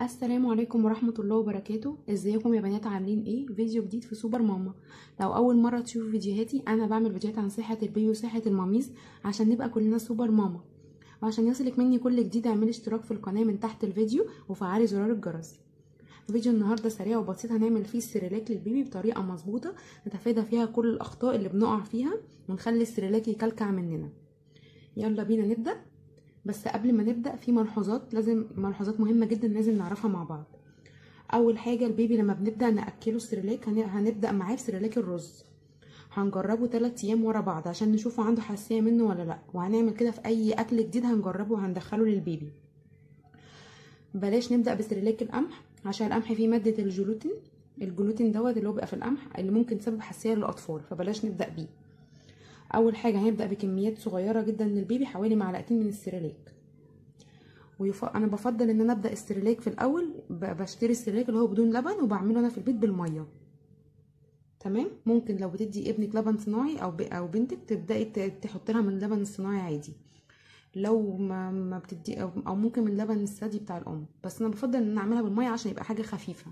السلام عليكم ورحمة الله وبركاته ازيكم يا بنات عاملين ايه فيديو جديد في سوبر ماما لو اول مرة تشوفوا فيديوهاتي انا بعمل فيديوهات عن صحة البيبي وصحة الماميز عشان نبقى كلنا سوبر ماما وعشان يصلك مني كل جديد اعملي اشتراك في القناة من تحت الفيديو وفعلي زرار الجرس فيديو النهارده سريع وبسيط هنعمل فيه السيريلاك للبيبي بطريقه مظبوطه نتفادى فيها كل الاخطاء اللي بنقع فيها ونخلي السيريلاك يكلكع مننا يلا بينا نبدا بس قبل ما نبدا في ملحوظات لازم ملحوظات مهمه جدا لازم نعرفها مع بعض اول حاجه البيبي لما بنبدا ناكله السيريلاك هنبدا معاه بسيريلاك الرز هنجربه 3 ايام ورا بعض عشان نشوفه عنده حساسيه منه ولا لا وهنعمل كده في اي اكل جديد هنجربه وهندخله للبيبي بلاش نبدا بسيريلاك القمح عشان القمح فيه ماده الجلوتين الجلوتين دوت اللي هو بيبقى في القمح اللي ممكن تسبب حساسيه للاطفال فبلاش نبدا بيه اول حاجه هنبدا بكميات صغيره جدا للبيبي حوالي معلقتين من السيريلاك ويف... انا بفضل ان انا ابدا السيريلاك في الاول بشتري السيريلاك اللي هو بدون لبن وبعمله انا في البيت بالميه تمام ممكن لو بتدي ابنك لبن صناعي او ب... او بنتك تبداي تحط لها من اللبن الصناعي عادي لو ما, ما بتدي أو, او ممكن من اللبن الثدي بتاع الام بس انا بفضل ان انا اعملها بالميه عشان يبقى حاجه خفيفه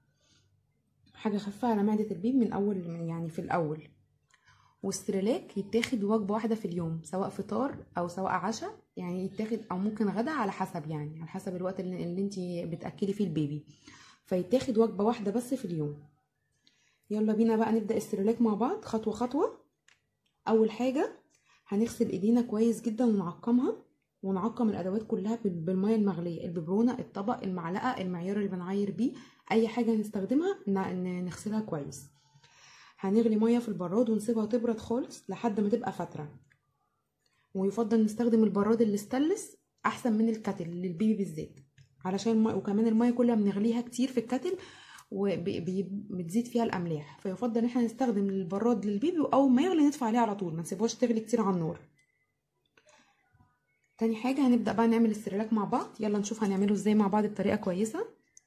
حاجه خفيفه على معده البيبي من اول يعني في الاول والسريلاك يتاخد وجبه واحده في اليوم سواء فطار او سواء عشاء يعني يتاخد او ممكن غدا على حسب يعني على حسب الوقت اللي, اللي انت بتاكلي فيه البيبي فيتاخد وجبه واحده بس في اليوم يلا بينا بقى نبدا السريلاك مع بعض خطوه خطوه اول حاجه هنغسل ايدينا كويس جدا ونعقمها ونعقم الادوات كلها بالميه المغليه الببرونه الطبق المعلقه المعيار اللي بنعاير بيه اي حاجه نستخدمها نغسلها كويس هنغلي ميه في البراد ونسيبها تبرد خالص لحد ما تبقى فتره ويفضل نستخدم البراد اللي استانلس احسن من الكتل للبيبي بالذات علشان الميه وكمان الميه كلها بنغليها كتير في الكتل وبتزيد فيها الاملاح فيفضل ان احنا نستخدم البراد للبيبي واول ما يغلي ندفع عليه على طول ما نسيبهاش تغلي كتير على النار تاني حاجه هنبدا بقى نعمل السيريلاك مع بعض يلا نشوف هنعمله ازاي مع بعض بطريقه كويسه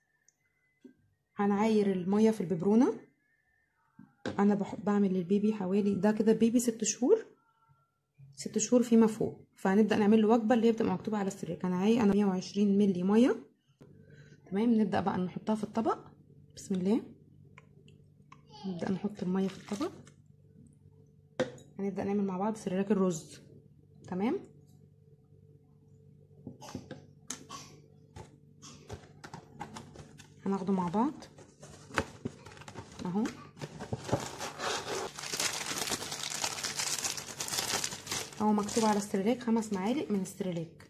هنعاير الميه في الببرونه انا بعمل للبيبي حوالي ده كده بيبي ست شهور ست شهور فيما فوق فهنبدا نعمل له وجبه اللي هي بتبقى مكتوبه على السيريلاك انا عاي انا 120 مللي ميه تمام نبدا بقى نحطها في الطبق بسم الله نبدا نحط الميه في الطبق هنبدا نعمل مع بعض سيريلاك الرز تمام هناخده مع بعض اهو اهو مكتوب على السيريلاك خمس معالق من السيريلاك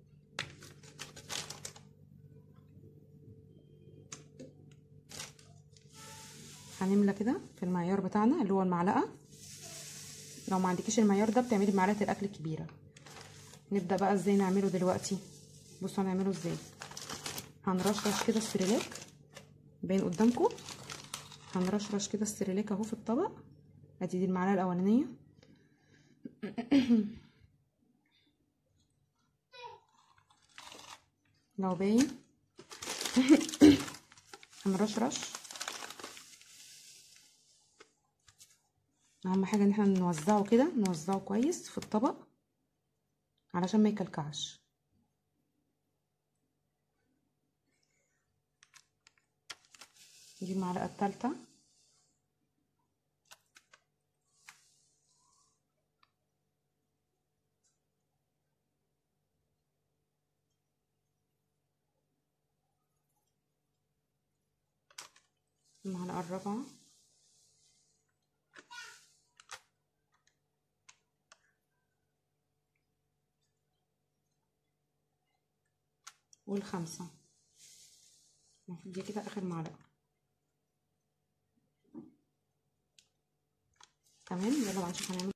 هنملى كده في المعيار بتاعنا اللي هو المعلقه لو ما عندكيش المعيار ده بتعملي بمعلقه الاكل الكبيره نبدا بقى ازاي نعمله دلوقتي بصوا هنعمله ازاي هنرشرش كده السيريلاك باين قدامكم هنرشرش كده السيريلاك اهو في الطبق ادي دي المعلقه الاولانيه لو باين هنرشرش اهم حاجه ان احنا نوزعه كده نوزعه كويس في الطبق علشان ما يكلكعش دي المعلقه الثالثه المعلقه الرابعه والخمسة المفروض دي كده اخر معلقة تمام يلا بقى نشوف هنعمل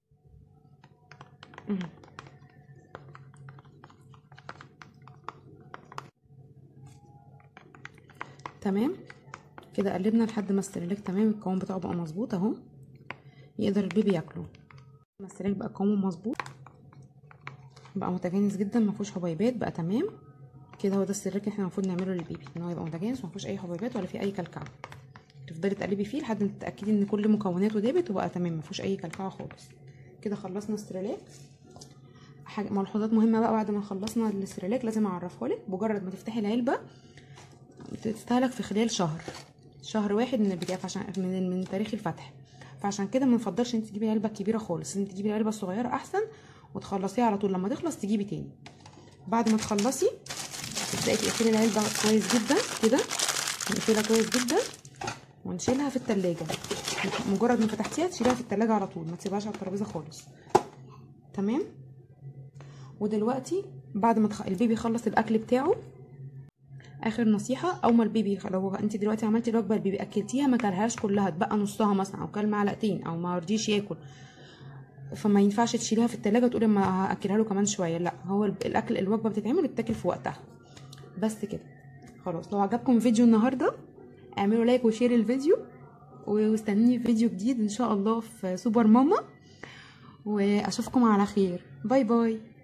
تمام كده قلبنا لحد ما السيريلاك تمام القوام بتاعه بقى مظبوط اهو يقدر البيبي ياكله ما السيريلاك بقى قوامه مظبوط بقى متجانس جدا ما فيهوش حبيبات بقى تمام كده هو ده السيريلاك اللي احنا المفروض نعمله للبيبي ان هو يبقى متجانس وما فيهوش اي حبيبات ولا فيه اي كلكعه تفضلي تقلبي فيه لحد ما تتاكدي ان كل مكوناته دابت وبقى تمام ما فيهوش اي كلكعه خالص كده خلصنا السيريلاك حاجه ملحوظات مهمه بقى بعد ما خلصنا السيريلاك لازم اعرفها لك مجرد ما تفتحي العلبه تستهلك في خلال شهر شهر واحد من البداية عشان من من تاريخ الفتح فعشان كده ما نفضلش انت تجيبي العلبه الكبيره خالص انت تجيبي العلبه الصغيره احسن وتخلصيها على طول لما تخلص تجيبي تاني بعد ما تخلصي تبداي تقفلي العلبه كويس جدا كده نقفلها كويس جدا ونشيلها في التلاجة مجرد ما فتحتيها تشيليها في التلاجة على طول ما تسيبهاش على الترابيزه خالص تمام ودلوقتي بعد ما تخ... البيبي يخلص الاكل بتاعه اخر نصيحه اول ما البيبي لو انت دلوقتي عملتي الوجبه البيبي اكلتيها ما كلهاش كلها اتبقى نصها مثلا او كل معلقتين او ما رضيش ياكل فما ينفعش تشيليها في التلاجة تقولي ما هاكلها له كمان شويه لا هو الاكل الوجبه بتتعمل وبتاكل في وقتها بس كده خلاص لو عجبكم فيديو النهارده اعملوا لايك وشير الفيديو واستنوني في فيديو جديد ان شاء الله في سوبر ماما واشوفكم على خير باي باي